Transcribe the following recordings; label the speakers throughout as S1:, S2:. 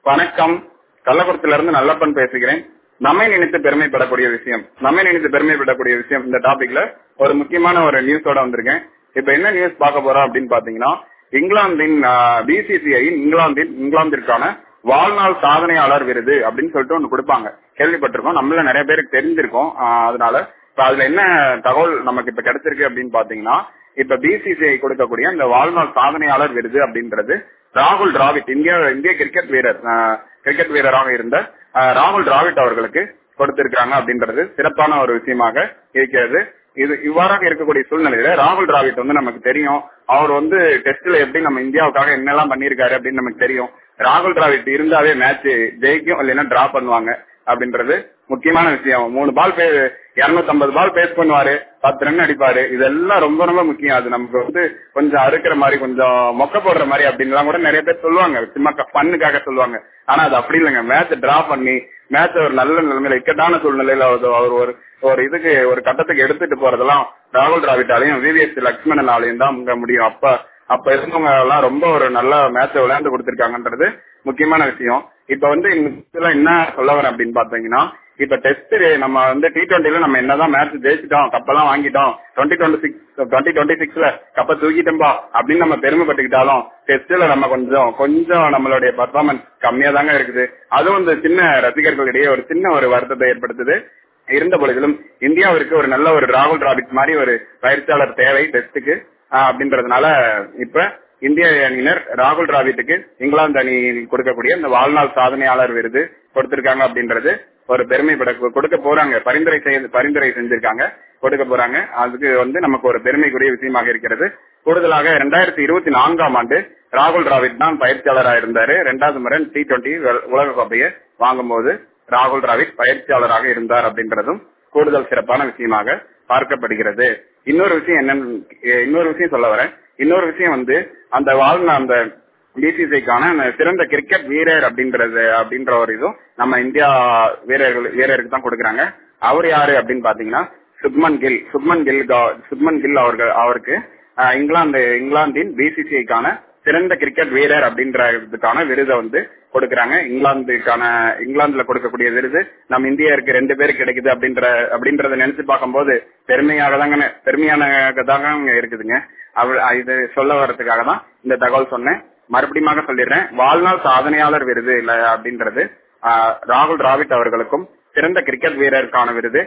S1: வணக்கம் கள்ளக்குறிச்சியில இருந்து நல்லப்பன் பேசுகிறேன் நம்மை நினைத்து பெருமைப்படக்கூடிய விஷயம் நம்மை நினைத்து பெருமைப்படக்கூடிய விஷயம் இந்த டாபிக்ல ஒரு முக்கியமான ஒரு நியூஸோட வந்திருக்கேன் இப்ப என்ன நியூஸ் பார்க்க போறோம் அப்படின்னு பாத்தீங்கன்னா இங்கிலாந்தின் பிசிசிஐ இங்கிலாந்தின் இங்கிலாந்திற்கான வாழ்நாள் சாதனையாளர் விருது அப்படின்னு சொல்லிட்டு ஒண்ணு கொடுப்பாங்க கேள்விப்பட்டிருக்கோம் நம்மள நிறைய பேருக்கு தெரிஞ்சிருக்கோம் ஆஹ் அதனால இப்ப அதுல என்ன தகவல் நமக்கு இப்ப கிடைச்சிருக்கு அப்படின்னு பாத்தீங்கன்னா இப்ப பிசிசிஐ கொடுக்கக்கூடிய இந்த வாழ்நாள் சாதனையாளர் விருது அப்படின்றது ராகுல் டிராவிட் இந்தியா இந்திய கிரிக்கெட் வீரர் கிரிக்கெட் வீரராக இருந்த ராகுல் டிராவிட் அவர்களுக்கு கொடுத்திருக்காங்க அப்படின்றது சிறப்பான ஒரு விஷயமாக இருக்கிறது இது இவ்வாறாக இருக்கக்கூடிய சூழ்நிலையில ராகுல் டிராவிட் வந்து நமக்கு தெரியும் அவர் வந்து டெஸ்ட்ல எப்படி நம்ம இந்தியாவுக்காக என்னெல்லாம் பண்ணிருக்காரு அப்படின்னு நமக்கு தெரியும் ராகுல் டிராவிட் இருந்தாவே மேட்ச் ஜெயிக்கும் இல்லைன்னா டிரா பண்ணுவாங்க அப்படின்றது முக்கியமான விஷயம் மூணு பால் பே இருநூத்தி ஐம்பது பால் பேஸ் பண்ணுவாரு பத்து ரன் அடிப்பாரு இதெல்லாம் ரொம்ப ரொம்ப முக்கியம் அது நமக்கு வந்து கொஞ்சம் அறுக்கிற மாதிரி கொஞ்சம் மொக்க போடுற மாதிரி அப்படின்லாம் கூட நிறைய பேர் சொல்லுவாங்க சும்மா பண்ணுக்காக சொல்லுவாங்க ஆனா அது அப்படி இல்லைங்க மேட்ச் டிரா பண்ணி மேட்ச் ஒரு நல்ல நிலைமையில இக்கட்டான சூழ்நிலையில அவர் ஒரு ஒரு இதுக்கு ஒரு கட்டத்துக்கு எடுத்துட்டு போறதெல்லாம் ராகுல் டிராவிட்டாலையும் விவிஎஸ் லட்சுமணனாலையும் தான் முடியும் அப்ப அப்ப இருந்தவங்க எல்லாம் ரொம்ப ஒரு நல்ல மேட்சை விளையாண்டு கொடுத்திருக்காங்கன்றது முக்கியமான விஷயம் இப்ப வந்து இதுல என்ன சொல்ல வரேன் அப்படின்னு பாத்தீங்கன்னா இப்ப டெஸ்ட் நம்ம வந்து டி டுவெண்ட்டில நம்ம என்னதான் மேட்ச் ஜெயிச்சிட்டோம் கப்பெல்லாம் வாங்கிட்டோம் twenty twenty six twenty twenty சிக்ஸ்ல கப்ப தூக்கிட்டோம்பா அப்படின்னு நம்ம பெருமைப்பட்டுக்கிட்டாலும் டெஸ்ட்ல நம்ம கொஞ்சம் கொஞ்சம் நம்மளுடைய பர்ஃபார்மன்ஸ் கம்மியா தாங்க இருக்குது அதுவும் இந்த சின்ன ரசிகர்களிடையே ஒரு சின்ன ஒரு வருத்தத்தை ஏற்படுத்துது இருந்த பொழுதிலும் இந்தியாவிற்கு ஒரு நல்ல ஒரு ராகுல் டிராவிட் மாதிரி ஒரு பயிற்சியாளர் தேவை டெஸ்ட்டுக்கு அப்படின்றதுனால இப்ப இந்திய அணியினர் ராகுல் டிராவிட்டுக்கு இங்கிலாந்து அணி கொடுக்கக்கூடிய இந்த வாழ்நாள் சாதனையாளர் விருது கொடுத்திருக்காங்க அப்படின்றது ஒரு பெருமைப்பட கொடுக்க போறாங்க பரிந்துரை செய்ய பரிந்துரை செஞ்சிருக்காங்க கொடுக்க போறாங்க அதுக்கு வந்து நமக்கு ஒரு பெருமைக்குரிய விஷயமாக இருக்கிறது கூடுதலாக இரண்டாயிரத்தி இருபத்தி நான்காம் ஆண்டு ராகுல் டிராவிட் தான் பயிற்சியாளராக இருந்தாரு இரண்டாவது முறை டி டுவெண்டி உலக கோப்பையை வாங்கும் போது ராகுல் டிராவிட் பயிற்சியாளராக இருந்தார் அப்படின்றதும் கூடுதல் சிறப்பான விஷயமாக பார்க்கப்படுகிறது இன்னொரு விஷயம் என்னன்னு இன்னொரு விஷயம் சொல்ல வரேன் இன்னொரு விஷயம் வந்து அந்த வாழ்ந்த அந்த பிசிசிக்கான சிறந்த கிரிக்கெட் வீரர் அப்படின்றது அப்படின்ற ஒரு இதுவும் நம்ம இந்தியா வீரர்கள் வீரருக்கு தான் கொடுக்குறாங்க அவர் யாரு அப்படின்னு பாத்தீங்கன்னா சுப்மன் கில் சுப்மன் கில் சுப்மன் கில் அவர்கள் அவருக்கு இங்கிலாந்து இங்கிலாந்தின் பிசிசிஐக்கான சிறந்த கிரிக்கெட் வீரர் அப்படின்றதுக்கான விருதை வந்து கொடுக்கறாங்க இங்கிலாந்துக்கான இங்கிலாந்துல கொடுக்கக்கூடிய விருது நம்ம இந்தியருக்கு ரெண்டு பேருக்கு கிடைக்குது அப்படின்ற அப்படின்றத நினைச்சு பார்க்கும்போது பெருமையாக தாங்க பெருமையான தாங்க இருக்குதுங்க இது சொல்ல வர்றதுக்காக தான் இந்த தகவல் சொன்னேன் மறுபடியும் சொல்லிடுறேன் வாழ்நாள் சாதனையாளர் விருது இல்ல அப்படின்றது ராகுல் டிராவிட் அவர்களுக்கும் சிறந்த கிரிக்கெட் வீரருக்கான விருது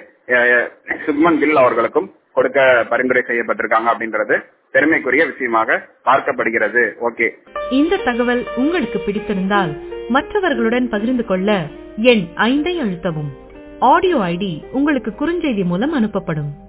S1: சுப்மன் கில் அவர்களுக்கும் கொடுக்க பரிந்துரை செய்யப்பட்டிருக்காங்க அப்படின்றது பெருமைக்குரிய விஷயமாக பார்க்கப்படுகிறது ஓகே
S2: இந்த தகவல் உங்களுக்கு பிடித்திருந்தால் மற்றவர்களுடன் பகிர்ந்து கொள்ள எண் ஐந்தை அழுத்தவும் ஆடியோ ஐடி உங்களுக்கு குறுஞ்செய்தி மூலம் அனுப்பப்படும்